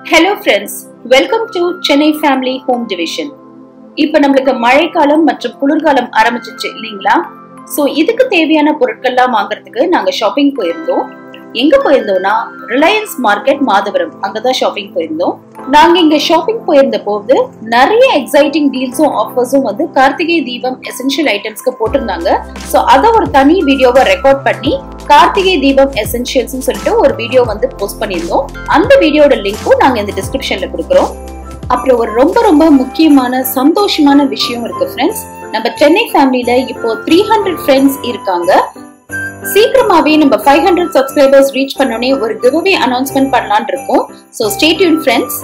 hello friends welcome to Chennai family home division இப்போ நம்மளுக்கு மழைக்காலம் மற்றும் குளிர்காலம் ஆரம்பிச்சிச்சு இல்லைங்களா ஸோ இதுக்கு தேவையான பொருட்கள்லாம் வாங்குறதுக்கு நாங்கள் ஷாப்பிங் போயிருந்தோம் எங்க போயிருந்தோம்னா ரிலையன்ஸ் மார்க்கெட் மாதவரம் அங்கதான் ஷாப்பிங் போயிருந்தோம் நாங்க இங்க ஷாப்பிங் போயிருந்த போது நிறைய எக்ஸைட்டிங் டீல்ஸும் ஆஃபர்ஸும் வந்து கார்த்திகை தீபம் எசென்ஷியல் ஐட்டம்ஸ்க்கு போட்டிருந்தாங்க ஸோ அதை ஒரு தனி வீடியோவை ரெக்கார்ட் பண்ணி கார்த்திகை தீபம் எசென்ஷியல்ஸ் சொல்லிட்டு ஒரு வீடியோ வந்து போஸ்ட் பண்ணியிருந்தோம் அந்த வீடியோட லிங்க்கும் நாங்க இந்த டிஸ்கிரிப்ஷன்ல கொடுக்குறோம் அப்புறம் ஒரு ரொம்ப ரொம்ப முக்கியமான சந்தோஷமான விஷயம் இருக்கு ஃப்ரெண்ட்ஸ் நம்ம சென்னை ஃபேமிலியில இப்போ த்ரீ ஹண்ட்ரட் ஃப்ரெண்ட்ஸ் இருக்காங்க சீக்கிரமாவே நம்ம ஃபைவ் ஹண்ட்ரட் சப்ஸ்கிரைபர்ஸ் ரீச் பண்ணோடனே ஒரு கிவ்அவே அனௌன்ஸ்மெண்ட் பண்ணலாம்னு இருக்கோம் ஸோ ஸ்டேட்யூன் ஃப்ரெண்ட்ஸ்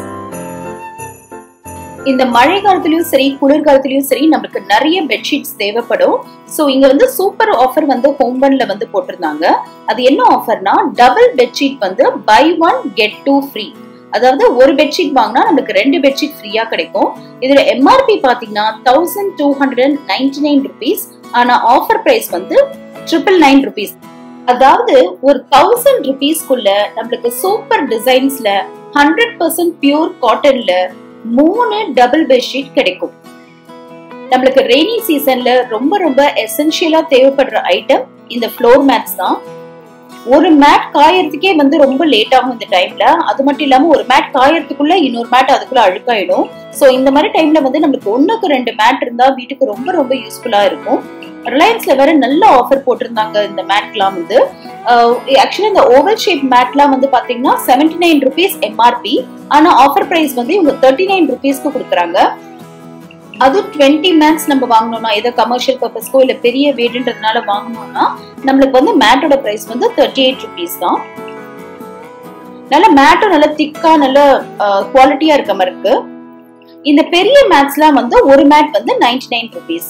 இந்த மழை காலத்துலயும் சரி குளிர்காலத்துலயும் சரி நம்மளுக்கு நிறைய பெட்ஷீட்ஸ் தேவைப்படும் ஸோ இங்க வந்து சூப்பர் ஆஃபர் வந்து ஹோம்பன்ல வந்து போட்டிருந்தாங்க அது என்ன ஆஃபர்னா டபுள் பெட்ஷீட் வந்து buy one get two free அதாவது ஒரு பெட்ஷீட் வாங்கினா நமக்கு ரெண்டு பெட்ஷீட் ஃப்ரீயா கிடைக்கும் இதுல எம்ஆர்பி பாத்தீங்கன்னா thousand two hundred ninety nine rupees ஆனா ஆஃபர் பிரைஸ் வந்து ட்ரிபிள் நைன் ருபீஸ் அதாவது ஒரு தௌசண்ட் ருபீஸ்க்குள்ள நம்மளுக்கு சூப்பர் டிசைன்ஸ்ல ஹண்ட்ரட் பர்சன்ட் பியூர் காட்டன்ல மூணு டபுள் பெட்ஷீட் கிடைக்கும் நம்மளுக்கு ரெய்னி சீசன்ல ரொம்ப ரொம்ப எசென்ஷியலா தேவைப்படுற ஐட்டம் இந்த ஃப்ளோர் மேட்ஸ் தான் ஒரு மேட் காயறதுக்கே வந்து ரொம்ப லேட் ஆகும் இந்த டைம்ல அது மட்டும் இல்லாம ஒரு மேட் காயறதுக்குள்ள இன்னொரு மேட் அதுக்குள்ள அழுக்காயிடும் சோ இந்த மாதிரி டைம்ல வந்து நம்மளுக்கு ஒண்ணுக்கு ரெண்டு மேட் இருந்தா வீட்டுக்கு ரொம்ப ரொம்ப யூஸ்ஃபுல்லா இருக்கும் ரிலையன்ஸ்ல வேற நல்ல ஆஃபர் போட்டிருந்தாங்க இந்த மேட்லாம் வந்து ஆக்சுவலி இந்த ஓவல் ஷேப் மேட்லாம் வந்து பாத்தீங்கன்னா செவன்டி நைன் ருபீஸ் எம்ஆர்பி ஆனா ஆஃபர் பிரைஸ் வந்து இவங்க தேர்ட்டி நைன் ருபீஸ்க்கு கொடுக்குறாங்க அது டுவெண்ட்டி மேக்ஸ் நம்ம வாங்கணும்னா ஏதோ கமர்ஷியல் பர்பஸ்க்கோ இல்ல பெரிய வீடுன்றதுனால வாங்கணும்னா நம்மளுக்கு வந்து மேட்டோட பிரைஸ் வந்து தேர்ட்டி எயிட் ருபீஸ் தான் நல்ல மேட்டும் நல்ல திக்கா நல்ல குவாலிட்டியா இருக்க மாதிரி இருக்கு இந்த பெரிய மேட்ஸ்லாம் வந்து ஒரு மேட் வந்து நைன்டி நைன் ருபீஸ்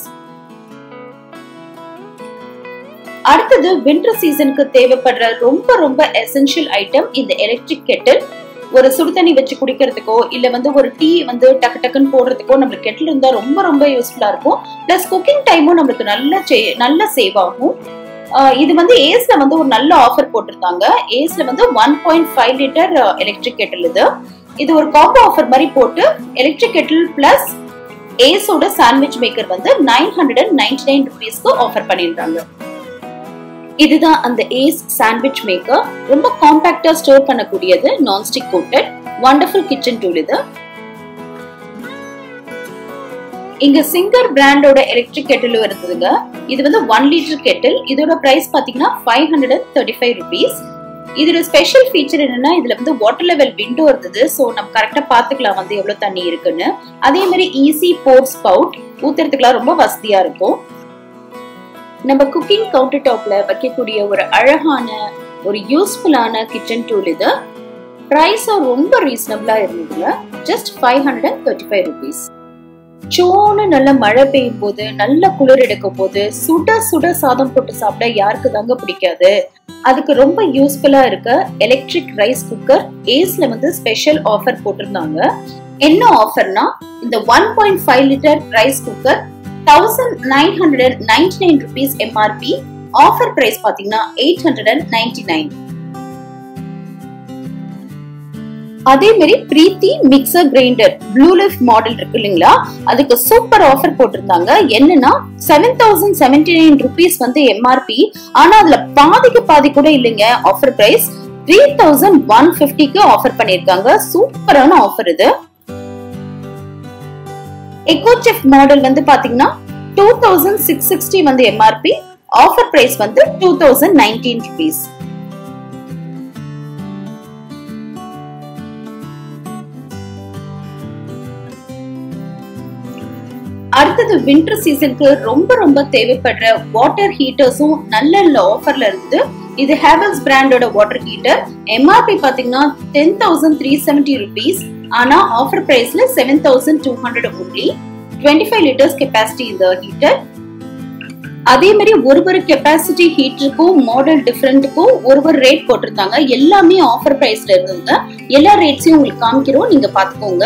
அடுத்தது வின்டர் சீசனுக்கு தேவைப்படுற ரொம்ப ரொம்ப எசென்ஷியல் ஐட்டம் இந்த எலக்ட்ரிக் கெட்டில் ஒரு சுடுதண்ணி வச்சு குடிக்கிறதுக்கோ இல்ல வந்து ஒரு டீ வந்து டக்கு டக்குன்னு போடுறதுக்கோ நம்மளுக்கு கெட்டில் இருந்தா ரொம்ப ரொம்ப யூஸ்ஃபுல்லா இருக்கும் பிளஸ் குக்கிங் டைமும் நம்மளுக்கு நல்ல நல்ல சேவ் ஆகும் இது வந்து ஏஸ்ல வந்து ஒரு நல்ல ஆஃபர் போட்டிருந்தாங்க ஏஸ்ல வந்து one point five litre electric kettle இது இது ஒரு காம்போ ஆஃபர் மாதிரி போட்டு எலக்ட்ரிக் கெட்டில் பிளஸ் ஏஸோட சாண்ட்விச் மேக்கர் வந்து nine hundred and ninety nine ருபீஸ்க்கு ஆஃபர் பண்ணியிருந்தாங்க இதுதான் அந்த ஏஸ் சாண்ட்விச் மேக்கர் ரொம்ப காம்பாக்டா ஸ்டோர் பண்ணக்கூடியது nonstick coated wonderful kitchen tool இது இங்க சிங்கர் பிராண்டோட எலக்ட்ரிக் கெட்டில் இருந்ததுங்க இது வந்து ஒன் லிட்டர் கெட்டில் இதோட பிரைஸ் பாத்தீங்கன்னா five hundred and thirty five rupees இதோட ஸ்பெஷல் ஃபீச்சர் என்னன்னா இதுல வந்து வாட்டர் லெவல் விண்டோ இருந்தது ஸோ நம்ம கரெக்டா பாத்துக்கலாம் வந்து எவ்வளவு தண்ணி இருக்குன்னு அதே மாதிரி ஈஸி போர் ஸ்பவுட் ஊத்துறதுக்குலாம் ரொம்ப வசதியா இருக்கும் நம்ம குக்கிங் கவுண்டர் டாப்ல வைக்கக்கூடிய ஒரு அழகான ஒரு யூஸ்ஃபுல்லான கிச்சன் டூல் இது ப்ரைஸும் ரொம்ப ரீசனபிளா இருந்ததுங்க just five hundred and thirty five rupees சோன்னு நல்ல மழை பெய்யும் போது நல்ல குளிர் எடுக்கும் போது சுட சுட சாதம் போட்டு சாப்பிட யாருக்கு தாங்க பிடிக்காது அதுக்கு ரொம்ப யூஸ்ஃபுல்லா இருக்க எலக்ட்ரிக் ரைஸ் குக்கர் ஏஸ்ல வந்து ஸ்பெஷல் ஆஃபர் போட்டிருந்தாங்க என்ன ஆஃபர்னா இந்த one point five litre rice cooker thousand nine hundred ninety nine rupees MRP offer price பாத்தீங்கன்னா eight hundred and ninety nine அதே மாதிரி Preethi mixer grinder blue leaf model இருக்கு இல்லைங்களா அதுக்கு சூப்பர் ஆஃபர் போட்டிருந்தாங்க என்னன்னா seven thousand seventy nine rupees வந்து MRP ஆனா அதுல பாதிக்கு பாதி கூட இல்லைங்க offer price three thousand one பிப்டிக்கு ஆஃபர் பண்ணிருக்காங்க சூப்பரான ஆஃபர் இது எக்கோ செஃப் மாடல் வந்து பாத்தீங்கன்னா டூ தௌசண்ட் சிக்ஸ் சிக்ஸ்டி வந்து எம்ஆர்பி ஆஃபர் பிரைஸ் வந்து டூ தௌசண்ட் நைன்டீன் ருபீஸ் அடுத்தது வின்டர் சீசனுக்கு ரொம்ப ரொம்ப தேவைப்படுற வாட்டர் ஹீட்டர்ஸும் நல்ல நல்ல ஆஃபர்ல இருந்து இது ஹேவல்ஸ் பிராண்டோட வாட்டர் ஹீட்டர் எம்ஆர்பி பாத்தீங்கன்னா ten thousand three seventy rupees ஆனா ஆஃபர் பிரைஸ்ல seven thousand two hundred only twenty five litres capacity இந்த ஹீட்டர் அதே மாதிரி ஒரு ஒரு கெப்பாசிட்டி ஹீட்டருக்கும் மாடல் டிஃப்ரெண்ட்டுக்கும் ஒரு ஒரு ரேட் போட்டிருந்தாங்க எல்லாமே ஆஃபர் பிரைஸ்ல இருந்ததுங்க எல்லா ரேட்ஸையும் உங்களுக்கு காமிக்கிறோம் நீங்க பாத்துக்கோங்க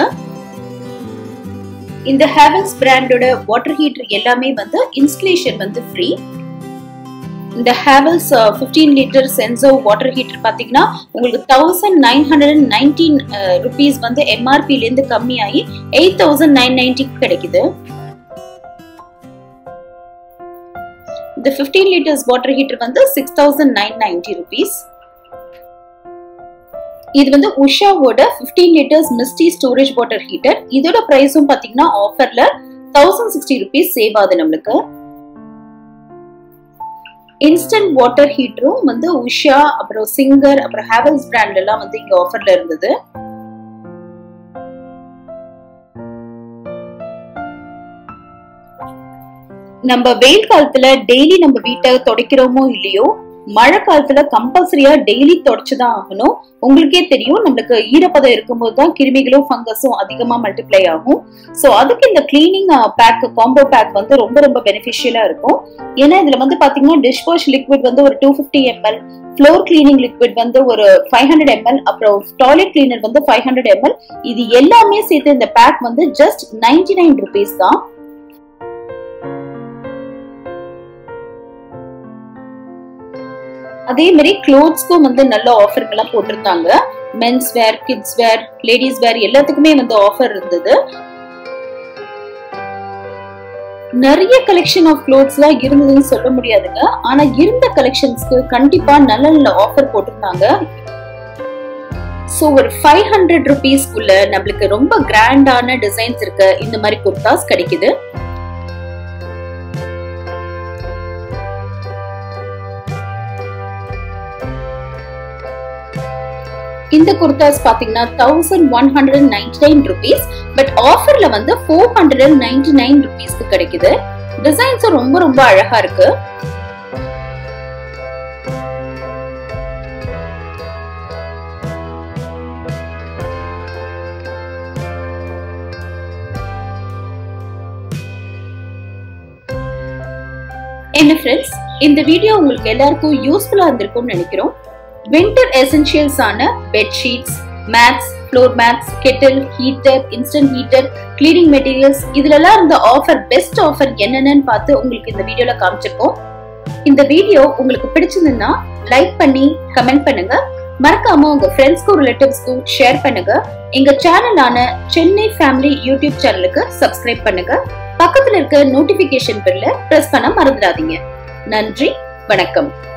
இந்த ஹேவல்ஸ் பிராண்டோட வாட்டர் ஹீட்டர் எல்லாமே வந்து இன்ஸ்டலேஷன் வந்து ஃப்ரீ இந்த Havells fifteen litre Senso water heater பார்த்தீங்கன்னா உங்களுக்கு thousand nine hundred and nineteen rupees வந்து எம்ஆர்பிலேருந்து கம்மியாகி எயிட் தௌசண்ட் நைன் நைன்டிக்கு கிடைக்குது இந்த ஃபிஃப்டீன் லிட்டர்ஸ் வாட்டர் ஹீட்டர் வந்து six thousand nine ninety rupees இது வந்து உஷாவோட fifteen litres misty storage water heater இதோட ப்ரைஸும் பார்த்தீங்கன்னா ஆஃபர்ல தௌசண்ட் சிக்ஸ்டி ருபீஸ் சேவ் ஆகுது நம்மளுக்கு இன்ஸ்டன்ட் வாட்டர் ஹீட்டரும் வந்து உஷா அப்புறம் சிங்கர் அப்புறம் ஹேவல்ஸ் பிராண்ட் எல்லாம் வந்து இங்க ஆஃபர்ல இருந்தது நம்ம வெயில் காலத்துல டெய்லி நம்ம வீட்டை துடைக்கிறோமோ இல்லையோ மழை காலத்துல கம்பல்சரியா டெய்லி தொடச்சுதான் ஆகணும் உங்களுக்கே தெரியும் நம்மளுக்கு ஈரப்பதம் இருக்கும்போது தான் கிருமிகளும் ஃபங்கஸும் அதிகமா மல்டிப்ளை ஆகும் ஸோ அதுக்கு இந்த கிளீனிங் பேக் காம்போ பேக் வந்து ரொம்ப ரொம்ப பெனிஃபிஷியலா இருக்கும் ஏன்னா இதுல வந்து பாத்தீங்கன்னா டிஷ் வாஷ் லிக்விட் வந்து ஒரு two fifty ML floor cleaning liquid வந்து ஒரு ஃபைவ் ஹண்ட்ரட் எம்எல் அப்புறம் டாய்லெட் கிளீனர் வந்து ஃபைவ் ஹண்ட்ரட் எம்எல் இது எல்லாமே சேர்த்து இந்த பேக் வந்து ஜஸ்ட் நைன்டி நைன் ருபீஸ் தான் அதே மாதிரி க்ளோத்ஸ்க்கும் வந்து நல்ல ஆஃபருங்கெல்லாம் போட்டிருந்தாங்க men's wear kids wear ladies wear எல்லாத்துக்குமே வந்து ஆஃபர் இருந்தது நிறைய கலெக்ஷன் ஆஃப் க்ளோத்ஸ்லாம் இருந்ததுன்னு சொல்ல முடியாதுங்க ஆனா இருந்த கலெக்ஷன்ஸ்க்கு கண்டிப்பா நல்ல நல்ல ஆஃபர் போட்டிருந்தாங்க ஸோ ஒரு ஃபைவ் ஹண்ட்ரட் ருபீஸ்க்குள்ள நம்மளுக்கு ரொம்ப கிராண்டான டிசைன்ஸ் இருக்க இந்த மாதிரி குர்தாஸ் கிடைக்குது இந்த குர்தாஸ் பாத்தீங்கன்னா thousand one hundred and ninety nine rupees but ஆஃபர்ல வந்து four hundred and ninety nine ருபீஸ்க்கு கிடைக்குது டிசைன்ஸும் ரொம்ப ரொம்ப அழகா இருக்கு என்ன ஃப்ரெண்ட்ஸ் இந்த வீடியோ உங்களுக்கு எல்லாருக்கும் யூஸ்ஃபுல்லா இருந்திருக்கும்னு நினைக்கிறோம் வின்டர் எசென்ஷியல்ஸ் ஆன bedsheets mats floor mats kettle heater instant heater cleaning materials இதுலலாம் இருந்த ஆஃபர் பெஸ்ட் ஆஃபர் என்னென்னு பார்த்து உங்களுக்கு இந்த வீடியோல காமிச்சிருக்கோம் இந்த வீடியோ உங்களுக்கு பிடிச்சிருந்ததுன்னா லைக் பண்ணி கமெண்ட் பண்ணுங்க மறக்காம உங்க ஃப்ரெண்ட்ஸ்க்கும் ரிலேட்டிவ்ஸ்க்கும் ஷேர் பண்ணுங்க எங்க சேனலான சென்னை ஃபேமிலி யூடியூப் சேனலுக்கு சப்ஸ்கிரைப் பண்ணுங்க பக்கத்துல இருக்க நோட்டிபிகேஷன் பெல்ல பிரஸ் பண்ண மறந்துடாதீங்க நன்றி வணக்கம்